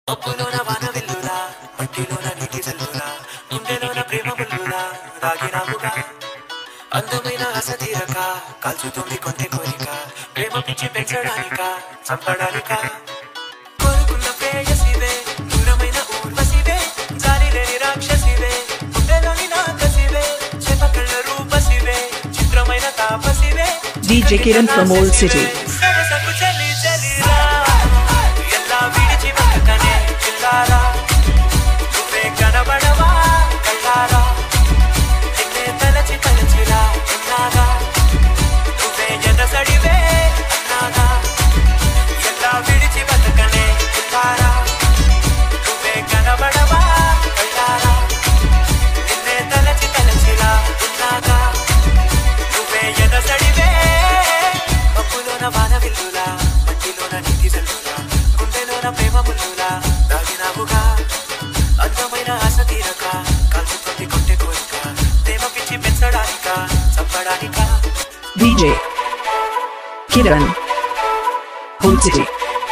అప్పులోన వాన వెల్లులా మట్టిలోన నీటి జల్లులా గుండెలోన ప్రేమ బుల్లులా దాగినావుగా అందమైన ఆశ తీరక కాల్చుతుంది కొంటె కోరిక ప్రేమ పిచ్చి పెంచడానిక చంపడానిక కోరుకున్న ప్రేయసివే దూరమైన ఊర్వశివే జాలి లేని రాక్షసివే గుండెలోని నాకసివే చేపకళ్ళ రూపసివే చిత్రమైన తాపసివే DJ Kiran from Old City. సరసకు చలి చలిరా ఎలా విడిచి బతకనే చిల్లారా నువ్వే కనబడవా కళ్ళారా నిన్నే తలచి తలచిలా ఉన్నాగా నువ్వే ఎదసడివే అన్నాగా ఎలా విడిచి బతకనే చిల్లారా నువ్వే కనబడవా కళ్ళారా నిన్నే తలచి తలచిలా ఉన్నాగా నువ్వే ఎదసడివే మబ్బులోన వాన విల్లులా మట్టిలోన నీటి జల్లులా గుండెలోన ప్రేమ ముల్లులా దాగినావుగా అందమైన ఆశ తీరక కాల్చుతుంది కొట్టె కోరిక ప్రేమ పిచ్చి పెంచడానిక చంపడానిక DJ Kiran Old City.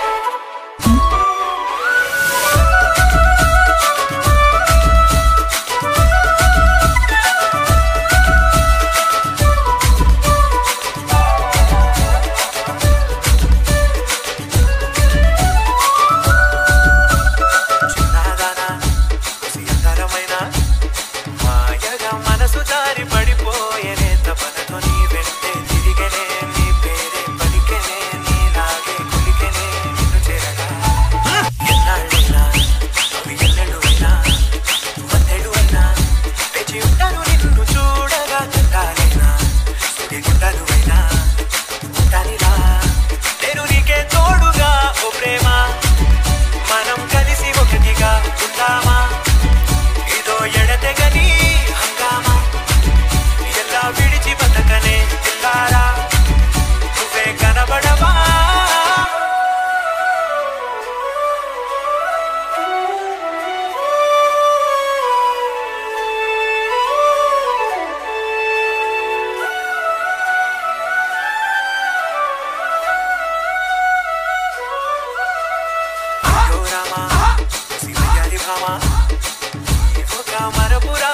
చిన్నదానా కుసియంతరమైన మాయగా మనసు జారి పడిపోయేనే తపనతో నీ వెంటే తిరిగనే నీ పేరే పలికెనే నీలాగే కులికెనే నిన్ను చేరగా ఎన్నాళ్ళైనా అవి ఎన్నెళ్ళు అయినా వందెళ్ళు అయినా వేచి ఉంటాను నిన్ను చూడగా తంటాలైనా గుండెలు అయినా ఉంటానిలా నేను నీకే తోడుగా ఓ ప్రేమ మనం కలిసి ఒకటిగా ఉందామా ఇదో ఎడతెగని హంగామా ఎలా విడిచి బతకనే ఇల్లారా నువ్వే కనబడవా అయ్యో రామా శివయ్యారి భామా ఒక మరపురా